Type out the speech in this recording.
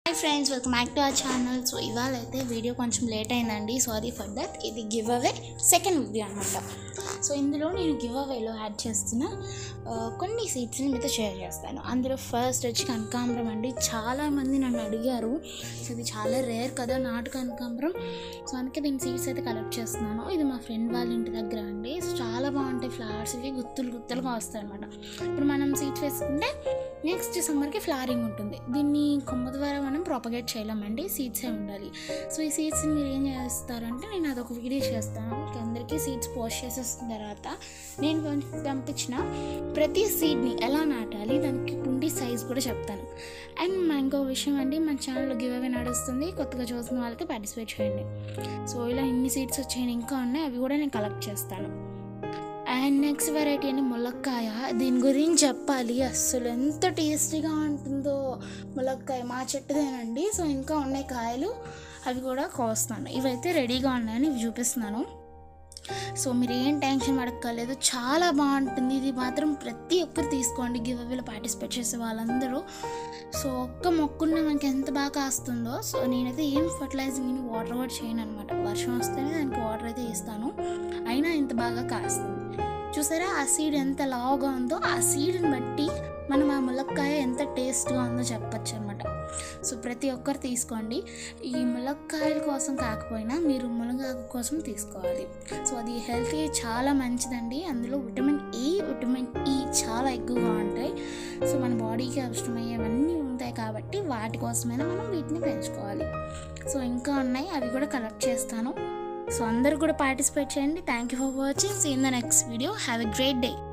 hi friends welcome back to our channel so ఇవాళ అయితే video కొంచెం లేట్ అయిందండి సారీ ఫర్ దట్ ఇది గివ్ అవే సెకండ్ వీడియో అనమాట సో ఇందులో నేను గివ్ అవేలో యాడ్ చేస్తున్న ఆ, కొన్ని సీట్స్ని మీతో షేర్ చేస్తాను అందులో ఫస్ట్ వచ్చి కనకాంబరం అండి చాలామంది నన్ను అడిగారు సో ఇది చాలా రేర్ కదా నాటు కనకాంబరం సో అందుకే దీని సీడ్స్ అయితే కలెక్ట్ చేస్తున్నాను ఇది మా ఫ్రెండ్ వాళ్ళ ఇంటి దగ్గర అండి సో చాలా బాగుంటాయి ఫ్లవర్స్ ఇవి గుత్తులు గుత్తులుగా వస్తాయి అనమాట ఇప్పుడు మనం సీడ్స్ వేసుకుంటే నెక్స్ట్ సమ్మర్కి ఫ్లవరింగ్ ఉంటుంది దీన్ని కొమ్మ ద్వారా మనం ప్రాపగేట్ చేయలేమండి సీడ్సే ఉండాలి సో ఈ సీడ్స్ మీరు ఏం చేస్తారంటే నేను అదొక వీడియో చేస్తాను మీకు అందరికీ సీడ్స్ పోస్ట్ చేసేసిన తర్వాత నేను పంపి- పంపించిన ప్రతి సీడ్ని ఎలా నాటాలి దానికి కుండి సైజ్ కూడా చెప్తాను అండ్ మా ఇంకో విషయం అండి మన ఛానల్లో గివ్ అవే నడుస్తుంది కొత్తగా చూసిన వాళ్ళకి పార్టిసిపేట్ చేయండి సో ఇలా ఇన్ని సీడ్స్ వచ్చాయి ఇంకా ఉన్నాయి అవి కూడా నేను కలెక్ట్ చేస్తాను అండ్ నెక్స్ట్ వెరైటీ అని ములక్కాయ దీని గురించి చెప్పాలి అస్సలు ఎంత టేస్టీగా ఉంటుందో ములక్కాయ మా చెట్టుదేనండి సో ఇంకా ఉన్నాయి కాయలు అవి కూడా కోస్తాను ఇవైతే రెడీగా ఉన్నాయని ఇవి చూపిస్తున్నాను సో మీరు ఏం టెన్షన్ పడక్కర్లేదు చాలా బాగుంటుంది ఇది మాత్రం ప్రతి ఒక్కరు తీసుకోండి గివ్ అవేలో పార్టిసిపేట్ చేసే వాళ్ళందరూ సో ఒక్క మొక్కున్న మనకి ఎంత బాగా కాస్తుందో సో నేనైతే ఏం ఫర్టిలైజింగ్ వాటర్ కూడా చేయను అనమాట వర్షం వస్తేనే దానికి వాటర్ అయితే ఇస్తాను అయినా ఇంత బాగా కాస్తుంది చూసారా ఆ సీడ్ ఎంత లావుగా ఉందో ఆ సీడ్ని బట్టి మనం ఆ ములక్కాయ ఎంత టేస్ట్గా ఉందో చెప్పచ్చు అనమాట సో ప్రతి ఒక్కరు తీసుకోండి ఈ ములక్కాయల కోసం కాకపోయినా మీరు మునగాకు కోసం తీసుకోవాలి సో అది హెల్త్కి చాలా మంచిదండి అందులో విటమిన్ ఏ విటమిన్ ఈ చాలా ఎక్కువగా ఉంటాయి సో మన బాడీకి అవసరమయ్యేవన్నీ ఉంటాయి కాబట్టి వాటి కోసమైనా మనం వీటిని పెంచుకోవాలి సో ఇంకా ఉన్నాయి అవి కూడా కలెక్ట్ చేస్తాను సో అందరూ కూడా పార్టిసిపేట్ చేయండి thank you for watching see in the next video have a great day